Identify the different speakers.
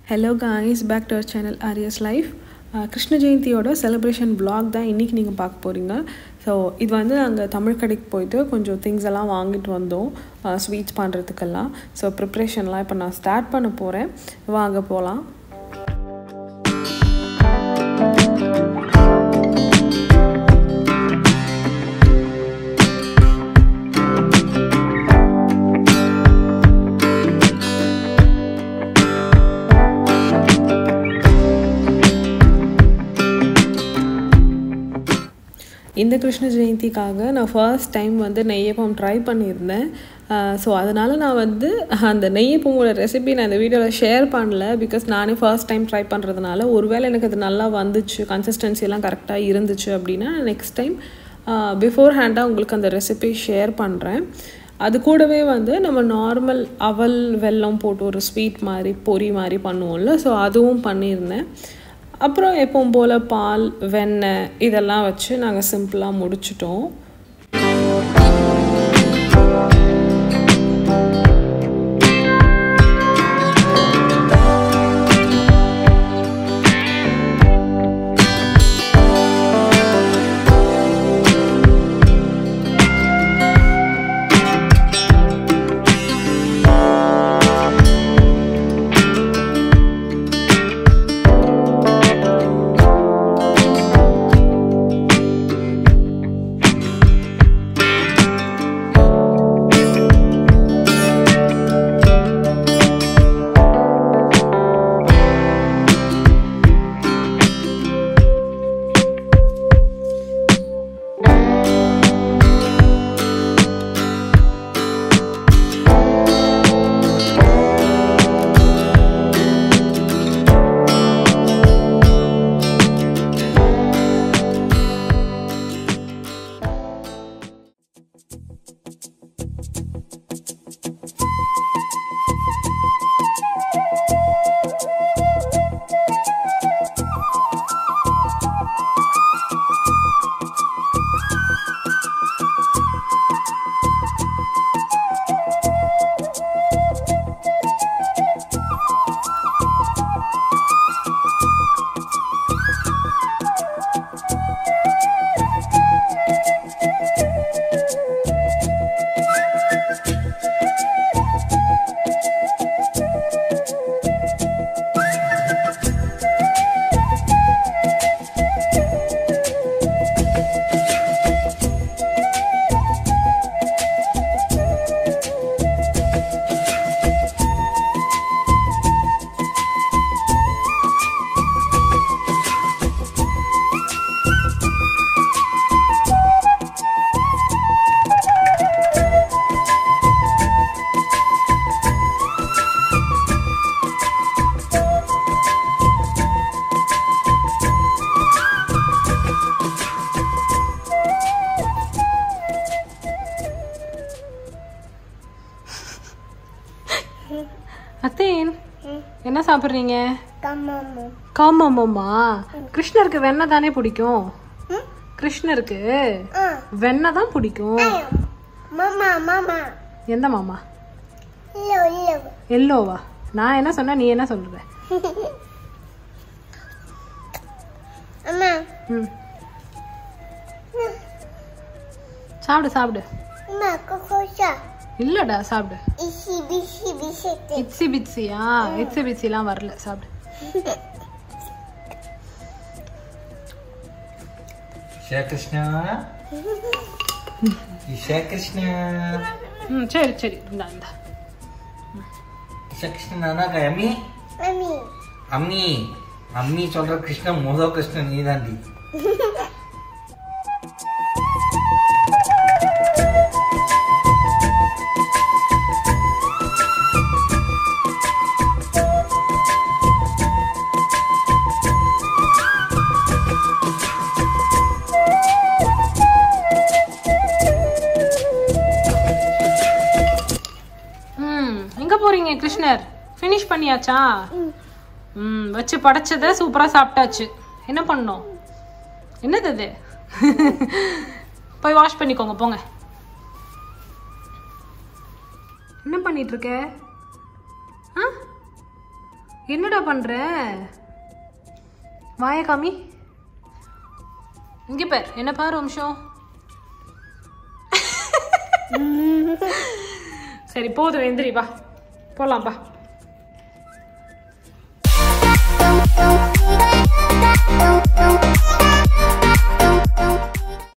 Speaker 1: hello guys back to our channel Aries life Krishna ஜெயந்தியோட celebration vlog தான் இன்றைக்கி நீங்கள் பார்க்க போகிறீங்க ஸோ இது வந்து நாங்கள் தமிழ் கடைக்கு போயிட்டு கொஞ்சம் திங்ஸ் எல்லாம் வாங்கிட்டு வந்தோம் ஸ்வீட்ஸ் பண்ணுறதுக்கெல்லாம் ஸோ ப்ரிப்ரேஷன்லாம் இப்போ நான் ஸ்டார்ட் பண்ண போகிறேன் வாங்க போகலாம் இந்த கிருஷ்ண ஜெயந்திக்காக நான் ஃபர்ஸ்ட் டைம் வந்து நெய்யப்பம் ட்ரை பண்ணியிருந்தேன் ஸோ அதனால் நான் வந்து அந்த நெய்யப்பமோட ரெசிபி நான் இந்த வீடியோவில் ஷேர் பண்ணல பிகாஸ் நானே ஃபர்ஸ்ட் டைம் ட்ரை பண்ணுறதுனால ஒருவேளை எனக்கு அது நல்லா வந்துச்சு கன்சிஸ்டன்சி எல்லாம் கரெக்டாக இருந்துச்சு அப்படின்னா நெக்ஸ்ட் டைம் பிஃபோர் ஹேண்டாக உங்களுக்கு அந்த ரெசிபி ஷேர் பண்ணுறேன் அது கூடவே வந்து நம்ம நார்மல் அவல் வெல்லம் போட்டு ஒரு ஸ்வீட் மாதிரி பொரி மாதிரி பண்ணுவோம்ல ஸோ அதுவும் பண்ணியிருந்தேன் அப்புறம் எப்பவும் போல் பால் வெண்ணெய் இதெல்லாம் வச்சு நாங்கள் சிம்பிளாக முடிச்சிட்டோம் அத்தேன் என்ன சாப்பிட்றீங்க
Speaker 2: கம்மாமு
Speaker 1: காமாமாமா கிருஷ்ணருக்கு வெண்ணெய் தானே பிடிக்கும் கிருஷ்ணருக்கு
Speaker 2: ஆ
Speaker 1: வெண்ணெய் தான் பிடிக்கும்
Speaker 2: மாமா மாமா
Speaker 1: எந்த மாமா
Speaker 2: இல்ல இல்ல
Speaker 1: எல்லோவா நான் என்ன சொன்னா நீ என்ன சொல்ற
Speaker 2: அம்மா
Speaker 1: ம் சாப்பிடு சாப்பிடு
Speaker 2: அம்மா கோகோஷா
Speaker 1: இல்லடா சாப்பிடு
Speaker 2: இசி பிசி பிசிட்டு
Speaker 1: இட்ஸி பிட்ஸியா இட்ஸி பிட்ஸிலாம் வரல சாப்பிடு
Speaker 3: இஷா கிருஷ்ணா இஷா கிருஷ்ணா
Speaker 1: ம் சரி சரி இந்தா இந்தா
Speaker 3: இஷா கிருஷ்ணன் நானாக்கா அம்மி
Speaker 2: மம்மி
Speaker 3: அம்மி அம்மி சொல்ற கிருஷ்ணன் முதல் கிருஷ்ணன் நீதாண்டி
Speaker 1: ம் எங்க போறீங்க கிருஷ்ணர் ஃபினிஷ் பண்ணியாச்சா ம் வச்சு படைச்சதை சூப்பரா சாப்பிட்டாச்சு என்ன பண்ணோம் என்னது அது போய் வாஷ் பண்ணிக்கோங்க போங்க என்ன பண்ணிட்டு இருக்க ஆ என்னடா பண்ற வாய காமி இங்க பார் என்ன பாரு ஒரு நிமிஷம் சரி போதும் எந்திரி வா போலாம் பா